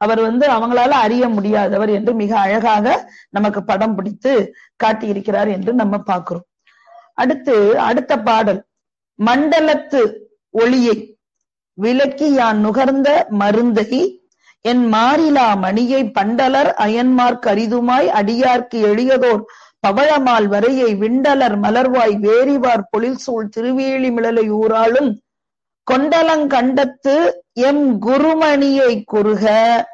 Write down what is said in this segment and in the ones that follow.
அவர் வந்து அவங்களால அறிய முடியாதவர் என்று மிக அழகாக நமக்கு படம் பிடித்து காட்டியிருக்கிறார் என்று நம்ம பார்க்கிறோம் அடுத்து அடுத்த பாடல் மண்டலத்து ஒளியை விலக்கி யான் நுகர்ந்த மருந்தை என் மாறிலா மணியை பண்டலர் அயன்மார்க் அரிதுமாய் அடியார்க்கு எளியதோர் பவழமால் வரையை விண்டலர் மலர்வாய் வேரிவார் பொழில் சூழ் திருவேலி மிளலை ஊராளும் கொண்டலங்கண்டத்து எம் குருமணியை குறுக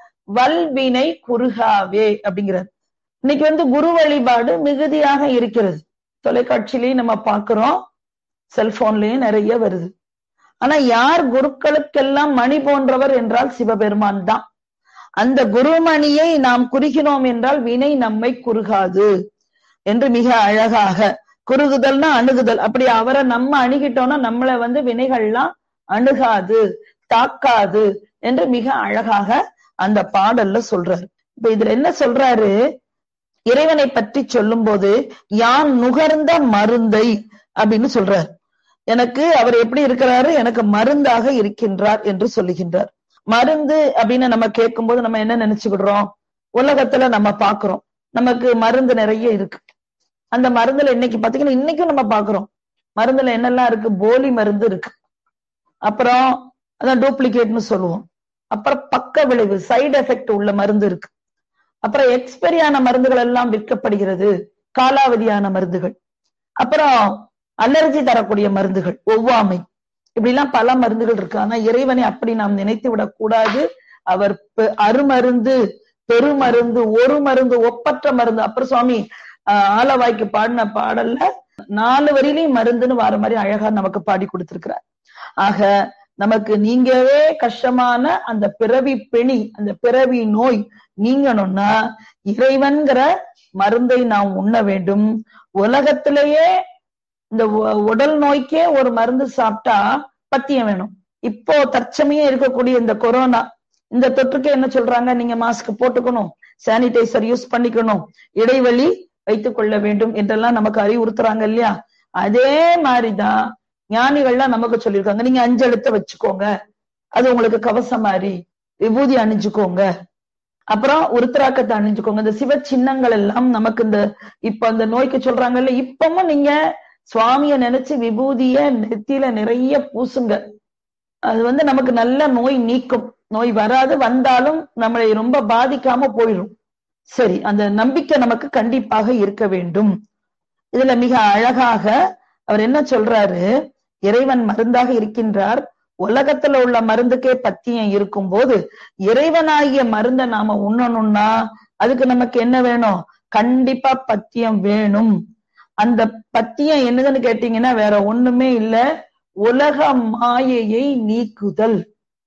வல்வினை குறுகாவே அப்படிங்கிறார் இன்னைக்கு வந்து குரு வழிபாடு மிகுதியாக இருக்கிறது தொலைக்காட்சியிலையும் நம்ம பார்க்கிறோம் செல்போன்லயும் நிறைய வருது ஆனா யார் குருக்களுக்கெல்லாம் மணி போன்றவர் என்றால் சிவபெருமான் தான் அந்த குருமணியை நாம் குறுகினோம் என்றால் வினை நம்மை குறுகாது என்று மிக அழகாக குறுகுதல்னா அணுகுதல் அப்படி அவரை நம்ம அணுகிட்டோம்னா நம்மளை வந்து வினைகள்லாம் அணுகாது தாக்காது என்று மிக அழகாக அந்த பாடல்ல சொல்றாரு இப்ப இதுல என்ன சொல்றாரு இறைவனை பற்றி சொல்லும் போது யான் நுகர்ந்த மருந்தை அப்படின்னு சொல்றார் எனக்கு அவர் எப்படி இருக்கிறாரு எனக்கு மருந்தாக இருக்கின்றார் என்று சொல்லுகின்றார் மருந்து அப்படின்னு நம்ம கேட்கும்போது நம்ம என்ன நினைச்சுக்கிடுறோம் உலகத்துல நம்ம பாக்குறோம் நமக்கு மருந்து நிறைய இருக்கு அந்த மருந்துல இன்னைக்கு பாத்தீங்கன்னா இன்னைக்கும் நம்ம பாக்குறோம் மருந்துல என்னெல்லாம் இருக்கு போலி மருந்து இருக்கு அப்புறம் அதான் டூப்ளிகேட்னு சொல்லுவோம் அப்புறம் பக்க விளைவு சைடு எஃபெக்ட் உள்ள மருந்து இருக்கு அப்புறம் எக்ஸ்பெரியான மருந்துகள் எல்லாம் விற்கப்படுகிறது காலாவதியான மருந்துகள் அப்புறம் அலர்ஜி தரக்கூடிய மருந்துகள் ஒவ்வாமை இப்படி எல்லாம் பல மருந்துகள் இருக்கு ஆனா இறைவனை அப்படி நாம் நினைத்து விடக்கூடாது அவர் அருமருந்து பெருமருந்து ஒரு மருந்து ஒப்பற்ற மருந்து அப்புறம் சுவாமி ஆலவாய்க்கு பாடின பாடல்ல நாலு வரியிலையும் மருந்துன்னு வர மாதிரி அழகா நமக்கு பாடி கொடுத்திருக்கிறார் ஆக நமக்கு நீங்கவே கஷ்டமான அந்த பிறவி பெணி அந்த பிறவி நோய் நீங்கணும்னா இறைவன்கிற மருந்தை நாம் உண்ண வேண்டும் உலகத்திலேயே இந்த உடல் நோய்க்கே ஒரு மருந்து சாப்பிட்டா பத்தியம் வேணும் இப்போ தற்சமயம் இருக்கக்கூடிய இந்த கொரோனா இந்த தொற்றுக்கு என்ன சொல்றாங்க நீங்க மாஸ்க் போட்டுக்கணும் சானிடைசர் யூஸ் பண்ணிக்கணும் இடைவெளி வைத்துக் கொள்ள வேண்டும் என்றெல்லாம் நமக்கு அறிவுறுத்துறாங்க இல்லையா அதே மாதிரிதான் ஞானிகள்லாம் நமக்கு சொல்லியிருக்காங்க நீங்க அஞ்சு எழுத்த வச்சுக்கோங்க அது உங்களுக்கு கவசம் மாதிரி விபூதி அணிஞ்சுக்கோங்க அப்புறம் உருத்திராக்கத்தை அணிஞ்சுக்கோங்க இந்த சிவ சின்னங்கள் எல்லாம் நமக்கு இந்த இப்ப அந்த நோய்க்கு சொல்றாங்கல்ல இப்பவும் நீங்க சுவாமிய நினைச்சு விபூதிய நெத்தியில நிறைய பூசுங்க அது வந்து நமக்கு நல்ல நோய் நீக்கும் நோய் வராது வந்தாலும் நம்மளை ரொம்ப பாதிக்காம போயிடும் சரி அந்த நம்பிக்கை நமக்கு கண்டிப்பாக இருக்க வேண்டும் இதுல மிக அழகாக அவர் என்ன சொல்றாரு இறைவன் மருந்தாக இருக்கின்றார் உலகத்துல உள்ள மருந்துக்கே பத்தியம் இருக்கும் போது இறைவனாகிய மருந்தை நாம உண்ணணும்னா அதுக்கு நமக்கு என்ன வேணும் கண்டிப்பா பத்தியம் வேணும் அந்த பத்தியம் என்னதுன்னு கேட்டீங்கன்னா வேற ஒண்ணுமே இல்ல உலக மாயையை நீக்குதல்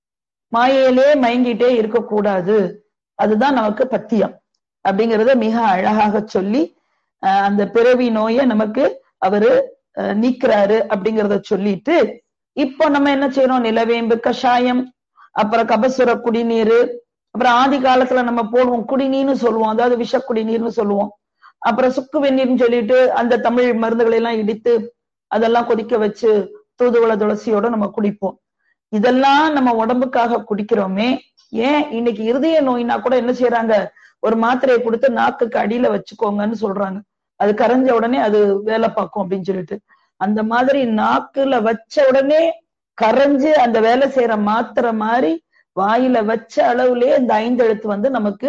மாயையிலே மயங்கிட்டே இருக்கக்கூடாது அதுதான் நமக்கு பத்தியம் அப்படிங்கறத மிக அழகாக சொல்லி அந்த பிறவி நோயை நமக்கு அவரு நீக்கிறாரு அப்படிங்கறத சொல்லிட்டு இப்போ நம்ம என்ன செய்யறோம் நிலவேம்பு கஷாயம் அப்புறம் கபசுர குடிநீர் அப்புறம் ஆதி காலத்துல நம்ம போடுவோம் குடிநீர்னு சொல்லுவோம் அதாவது விஷ குடிநீர்னு சொல்லுவோம் அப்புறம் சுக்கு வெந்நீர்னு சொல்லிட்டு அந்த தமிழ் மருந்துகளை எல்லாம் இடித்து அதெல்லாம் கொதிக்க வச்சு தூதுவள துளசியோட நம்ம குடிப்போம் இதெல்லாம் நம்ம உடம்புக்காக குடிக்கிறோமே ஏன் இன்னைக்கு இருதய நோய்னா கூட என்ன செய்யறாங்க ஒரு மாத்திரையை கொடுத்து நாக்குக்கு அடியில வச்சுக்கோங்கன்னு சொல்றாங்க அது கரைஞ்ச உடனே அது வேலை பார்க்கும் அப்படின்னு சொல்லிட்டு அந்த மாதிரி நாக்குல வச்ச உடனே கரைஞ்சு அந்த வேலை செய்யற மாத்திரை மாதிரி வாயில வச்ச அளவுலயே இந்த ஐந்து எழுத்து வந்து நமக்கு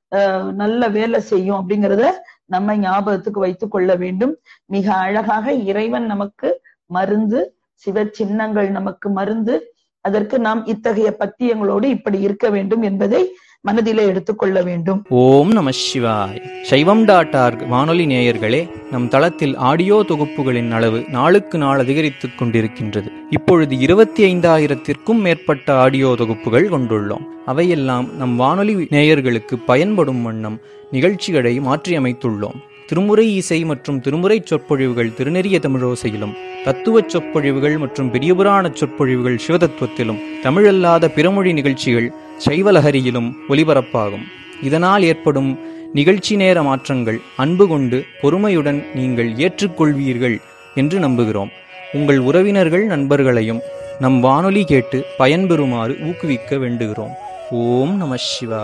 நல்ல வேலை செய்யும் அப்படிங்கிறத நம்ம ஞாபகத்துக்கு வைத்துக் கொள்ள வேண்டும் மிக அழகாக இறைவன் நமக்கு மருந்து சிவ சின்னங்கள் நமக்கு மருந்து அதற்கு நாம் இத்தகைய பத்தியங்களோடு இப்படி இருக்க வேண்டும் என்பதை மனதிலே எடுத்துக்கொள்ள வேண்டும் ஓம் நம சிவாய் சைவம் டாட் ஆர்க் வானொலி நேயர்களே நம் தளத்தில் ஆடியோ தொகுப்புகளின் அளவு நாளுக்கு நாள் அதிகரித்துக் கொண்டிருக்கின்றது இப்பொழுது இருபத்தி ஐந்தாயிரத்திற்கும் மேற்பட்ட ஆடியோ தொகுப்புகள் கொண்டுள்ளோம் அவையெல்லாம் நம் வானொலி நேயர்களுக்கு பயன்படும் வண்ணம் நிகழ்ச்சிகளை மாற்றியமைத்துள்ளோம் திருமுறை இசை மற்றும் திருமுறை சொற்பொழிவுகள் திருநெறிய தமிழோசையிலும் தத்துவ சொற்பொழிவுகள் மற்றும் பெரியபுராண சொற்பொழிவுகள் சிவதத்துவத்திலும் தமிழல்லாத பிறமொழி நிகழ்ச்சிகள் சைவலகரியிலும் ஒலிபரப்பாகும் இதனால் ஏற்படும் நிகழ்ச்சி நேர மாற்றங்கள் அன்பு கொண்டு பொறுமையுடன் நீங்கள் ஏற்றுக்கொள்வீர்கள் என்று நம்புகிறோம் உங்கள் உறவினர்கள் நண்பர்களையும் நம் வானொலி கேட்டு பயன்பெறுமாறு ஊக்குவிக்க வேண்டுகிறோம் ஓம் நம சிவா